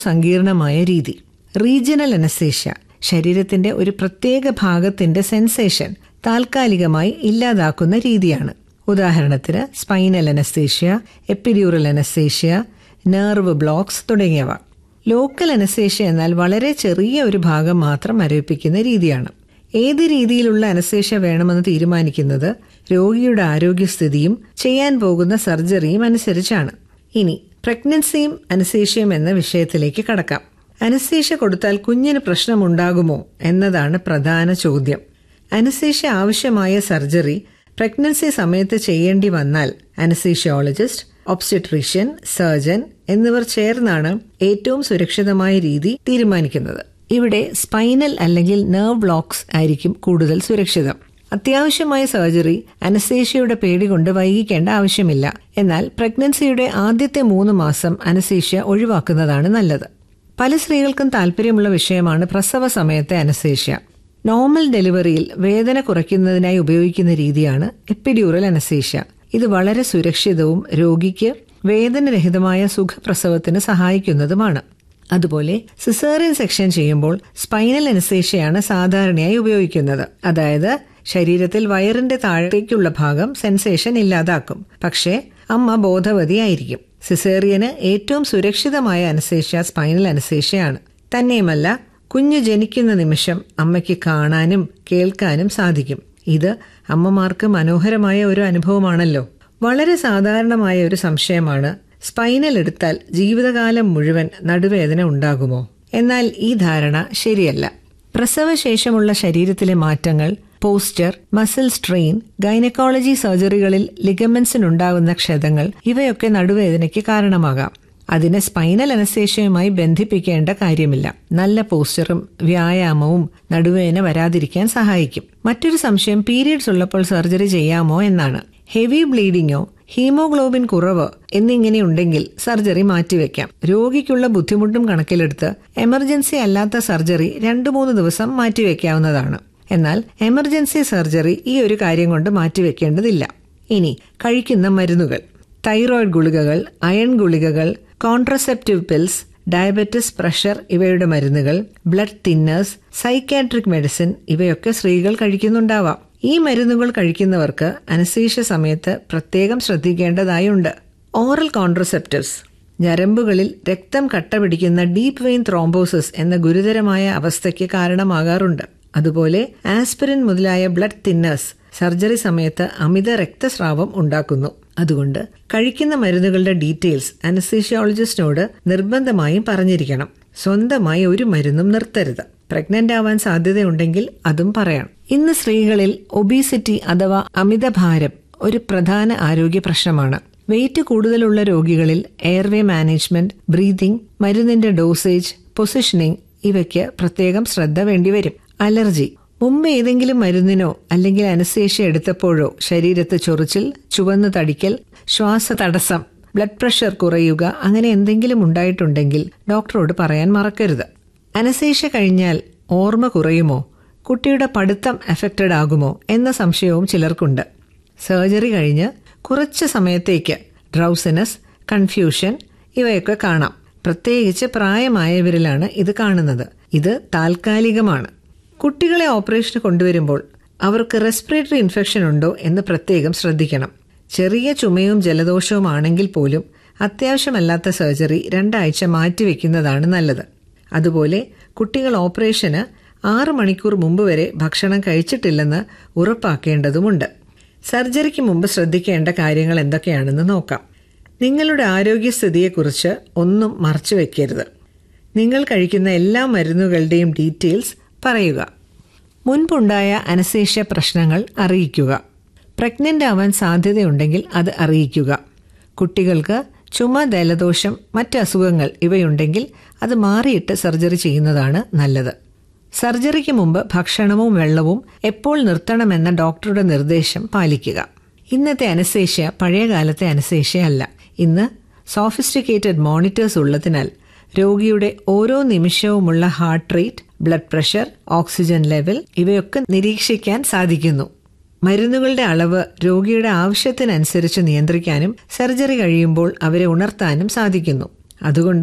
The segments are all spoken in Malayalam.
സങ്കീർണമായ രീതി റീജിയണൽ അനസ്തേഷ്യ ശരീരത്തിന്റെ ഒരു പ്രത്യേക ഭാഗത്തിന്റെ സെൻസേഷൻ താൽക്കാലികമായി ഇല്ലാതാക്കുന്ന രീതിയാണ് ഉദാഹരണത്തിന് spinal anaesthesia epidural anaesthesia nerve blocks തുടങ്ങിയവ ലോക്കൽ അനസ്തേഷ്യ എന്നാൽ വളരെ ചെറിയ ഒരു ഭാഗം മാത്രം മരവിപ്പിക്കുന്ന രീതിയാണ് ഏത് രീതിയിലുള്ള അനസ്തേഷ്യ വേണമെന്ന് തീരുമാനിക്കുന്നത് രോഗിയുടെ ആരോഗ്യസ്ഥിതിയും ചെയ്യാൻ പോകുന്ന സർജറിയും അനുസരിച്ചാണ് ഇനി പ്രഗ്നൻസിയും അനസ്തേഷ്യയും എന്ന വിഷയത്തിലേക്ക് കടക്കാം അനസ്തേഷ്യ കൊടുത്താൽ കുഞ്ഞിന് പ്രശ്നമുണ്ടാകുമോ എന്നതാണ് പ്രധാന ചോദ്യം അനസ്തേഷ്യ ആവശ്യമായ സർജറി പ്രഗ്നൻസി സമയത്ത് ചെയ്യേണ്ടി വന്നാൽ അനസ്തീഷ്യോളജിസ്റ്റ് ഒബ്സ്റ്റട്രീഷ്യൻ സർജൻ എന്നിവർ ചേർന്നാണ് ഏറ്റവും സുരക്ഷിതമായ രീതി തീരുമാനിക്കുന്നത് ഇവിടെ സ്പൈനൽ അല്ലെങ്കിൽ നെർവ് ബ്ലോക്സ് ആയിരിക്കും കൂടുതൽ സുരക്ഷിതം അത്യാവശ്യമായ സർജറി അനസ്തേഷ്യയുടെ പേടി കൊണ്ട് വൈകിക്കേണ്ട ആവശ്യമില്ല എന്നാൽ പ്രഗ്നൻസിയുടെ ആദ്യത്തെ മൂന്ന് മാസം അനസ്തേഷ്യ ഒഴിവാക്കുന്നതാണ് നല്ലത് പല സ്ത്രീകൾക്കും താല്പര്യമുള്ള വിഷയമാണ് പ്രസവ സമയത്തെ അനസ്തേഷ്യ നോർമൽ ഡെലിവറിയിൽ വേദന കുറയ്ക്കുന്നതിനായി ഉപയോഗിക്കുന്ന രീതിയാണ് എപ്പിഡ്യൂറൽ അനസ്തേഷ്യ ഇത് വളരെ സുരക്ഷിതവും രോഗിക്ക് വേദനരഹിതമായ സുഖപ്രസവത്തിന് സഹായിക്കുന്നതുമാണ് അതുപോലെ സിസേറിയൻ സെക്ഷൻ ചെയ്യുമ്പോൾ സ്പൈനൽ അനസ്തേഷ്യയാണ് സാധാരണയായി ഉപയോഗിക്കുന്നത് അതായത് ശരീരത്തിൽ വയറിന്റെ താഴേക്കുള്ള ഭാഗം സെൻസേഷൻ ഇല്ലാതാക്കും പക്ഷേ അമ്മ ബോധവതിയായിരിക്കും സിസേറിയന് ഏറ്റവും സുരക്ഷിതമായ അനസ്തേഷ്യ സ്പൈനൽ അനസ്തേഷ്യയാണ് തന്നെയുമല്ല കുഞ്ഞ് ജനിക്കുന്ന നിമിഷം അമ്മയ്ക്ക് കാണാനും കേൾക്കാനും സാധിക്കും ഇത് അമ്മമാർക്ക് മനോഹരമായ ഒരു അനുഭവമാണല്ലോ വളരെ സാധാരണമായ ഒരു സംശയമാണ് സ്പൈനൽ എടുത്താൽ ജീവിതകാലം മുഴുവൻ നടുവേദന ഉണ്ടാകുമോ എന്നാൽ ഈ ധാരണ ശരിയല്ല പ്രസവശേഷമുള്ള ശരീരത്തിലെ മാറ്റങ്ങൾ പോസ്റ്റർ മസിൽ സ്ട്രെയിൻ ഗൈനക്കോളജി സർജറികളിൽ ലിഗമെന്റ്സിനുണ്ടാകുന്ന ക്ഷതങ്ങൾ ഇവയൊക്കെ നടുവേദനയ്ക്ക് കാരണമാകാം അതിനെ സ്പൈനൽ അനസ്തേഷ്യയുമായി ബന്ധിപ്പിക്കേണ്ട കാര്യമില്ല നല്ല പോസ്റ്ററും വ്യായാമവും നടുവേദന വരാതിരിക്കാൻ സഹായിക്കും മറ്റൊരു സംശയം പീരിയഡ്സ് ഉള്ളപ്പോൾ സർജറി ചെയ്യാമോ എന്നാണ് ഹെവി ബ്ലീഡിങ്ങോ ഹീമോഗ്ലോബിൻ കുറവ് എന്നിങ്ങനെയുണ്ടെങ്കിൽ സർജറി മാറ്റിവെക്കാം രോഗിക്കുള്ള ബുദ്ധിമുട്ടും കണക്കിലെടുത്ത് എമർജൻസി അല്ലാത്ത സർജറി രണ്ടു മൂന്ന് ദിവസം മാറ്റിവെക്കാവുന്നതാണ് എന്നാൽ എമർജൻസി സർജറി ഈ ഒരു കാര്യം കൊണ്ട് മാറ്റിവെക്കേണ്ടതില്ല ഇനി കഴിക്കുന്ന മരുന്നുകൾ തൈറോയിഡ് ഗുളികകൾ അയൺ ഗുളികകൾ കോൺട്രസെപ്റ്റീവ് പിൽസ് ഡയബറ്റിസ് പ്രഷർ ഇവയുടെ മരുന്നുകൾ ബ്ലഡ് തിന്നേഴ്സ് സൈക്കാട്രിക് മെഡിസിൻ ഇവയൊക്കെ സ്ത്രീകൾ കഴിക്കുന്നുണ്ടാവാം ഈ മരുന്നുകൾ കഴിക്കുന്നവർക്ക് അനസ്തീഷ്യ സമയത്ത് പ്രത്യേകം ശ്രദ്ധിക്കേണ്ടതായുണ്ട് ഓറൽ കോൺട്രസെപ്റ്റീവ്സ് ഞരമ്പുകളിൽ രക്തം കട്ട പിടിക്കുന്ന ഡീപ്പ് വെയിൻ ത്രോംബോസിസ് എന്ന ഗുരുതരമായ അവസ്ഥയ്ക്ക് കാരണമാകാറുണ്ട് അതുപോലെ ആസ്പിരിൻ മുതലായ ബ്ലഡ് തിന്നേഴ്സ് സർജറി സമയത്ത് അമിത രക്തസ്രാവം ഉണ്ടാക്കുന്നു അതുകൊണ്ട് കഴിക്കുന്ന മരുന്നുകളുടെ ഡീറ്റെയിൽസ് അനസ്തീഷ്യോളജിസ്റ്റിനോട് നിർബന്ധമായും പറഞ്ഞിരിക്കണം സ്വന്തമായി ഒരു മരുന്നും നിർത്തരുത് പ്രഗ്നന്റ് ആവാൻ സാധ്യതയുണ്ടെങ്കിൽ അതും പറയണം ഇന്ന് സ്ത്രീകളിൽ ഒബീസിറ്റി അഥവാ അമിതഭാരം ഒരു പ്രധാന ആരോഗ്യ പ്രശ്നമാണ് വെയിറ്റ് കൂടുതലുള്ള രോഗികളിൽ എയർവേ മാനേജ്മെന്റ് ബ്രീതിംഗ് മരുന്നിന്റെ ഡോസേജ് പൊസിഷനിങ് ഇവയ്ക്ക് പ്രത്യേകം ശ്രദ്ധ വേണ്ടിവരും അലർജി മുമ്പ് ഏതെങ്കിലും മരുന്നിനോ അല്ലെങ്കിൽ അനസ്തേഷ്യ എടുത്തപ്പോഴോ ശരീരത്ത് ചൊറിച്ചിൽ ചുവന്ന് തടിക്കൽ ശ്വാസ തടസ്സം ബ്ലഡ് പ്രഷർ കുറയുക അങ്ങനെ എന്തെങ്കിലും ഉണ്ടായിട്ടുണ്ടെങ്കിൽ ഡോക്ടറോട് പറയാൻ മറക്കരുത് അനസ്തേഷ്യ കഴിഞ്ഞാൽ ഓർമ്മ കുറയുമോ കുട്ടിയുടെ പഠിത്തം എഫക്റ്റഡ് ആകുമോ എന്ന സംശയവും ചിലർക്കുണ്ട് സർജറി കഴിഞ്ഞ് കുറച്ച് സമയത്തേക്ക് ഡ്രൗസിനസ് കൺഫ്യൂഷൻ ഇവയൊക്കെ കാണാം പ്രത്യേകിച്ച് പ്രായമായവരിലാണ് ഇത് കാണുന്നത് ഇത് താൽക്കാലികമാണ് കുട്ടികളെ ഓപ്പറേഷന് കൊണ്ടുവരുമ്പോൾ അവർക്ക് റെസ്പിറേറ്ററി ഇൻഫെക്ഷൻ ഉണ്ടോ എന്ന് പ്രത്യേകം ശ്രദ്ധിക്കണം ചെറിയ ചുമയും ജലദോഷവും ആണെങ്കിൽ പോലും അത്യാവശ്യമല്ലാത്ത സർജറി രണ്ടാഴ്ച മാറ്റിവെക്കുന്നതാണ് നല്ലത് അതുപോലെ കുട്ടികൾ ഓപ്പറേഷന് ആറ് മണിക്കൂർ മുമ്പ് വരെ ഭക്ഷണം കഴിച്ചിട്ടില്ലെന്ന് ഉറപ്പാക്കേണ്ടതുമുണ്ട് സർജറിക്ക് മുമ്പ് ശ്രദ്ധിക്കേണ്ട കാര്യങ്ങൾ എന്തൊക്കെയാണെന്ന് നോക്കാം നിങ്ങളുടെ ആരോഗ്യസ്ഥിതിയെക്കുറിച്ച് ഒന്നും മറച്ചു വെക്കരുത് നിങ്ങൾ കഴിക്കുന്ന എല്ലാ മരുന്നുകളുടെയും ഡീറ്റെയിൽസ് പറയുക മുൻപുണ്ടായ അനശേഷ്യ പ്രശ്നങ്ങൾ അറിയിക്കുക പ്രഗ്നന്റ് ആവാൻ സാധ്യതയുണ്ടെങ്കിൽ അത് അറിയിക്കുക കുട്ടികൾക്ക് ചുമ ജലദോഷം മറ്റ് അസുഖങ്ങൾ ഇവയുണ്ടെങ്കിൽ അത് മാറിയിട്ട് സർജറി ചെയ്യുന്നതാണ് നല്ലത് സർജറിക്ക് മുമ്പ് ഭക്ഷണവും വെള്ളവും എപ്പോൾ നിർത്തണമെന്ന ഡോക്ടറുടെ നിർദ്ദേശം പാലിക്കുക ഇന്നത്തെ അനശേഷ്യ പഴയകാലത്തെ അനശേഷ്യ അല്ല ഇന്ന് സോഫിസ്റ്റിക്കേറ്റഡ് മോണിറ്റേഴ്സ് ഉള്ളതിനാൽ രോഗിയുടെ ഓരോ നിമിഷവുമുള്ള heart rate blood pressure oxygen level ഇവയൊക്കെ നിരീക്ഷിക്കാൻ സാധിക്കുന്നു മരുന്നുകളുടെ അളവ് രോഗിയുടെ ആവശ്യത്തിനനുസരിച്ച് നിയന്ത്രിക്കാനും സർജറി കഴിയുമ്പോൾ അവരെ ഉണർത്താനും സാധിക്കുന്നു അതുകൊണ്ട്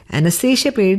അനസ്തേഷ്യ പേടി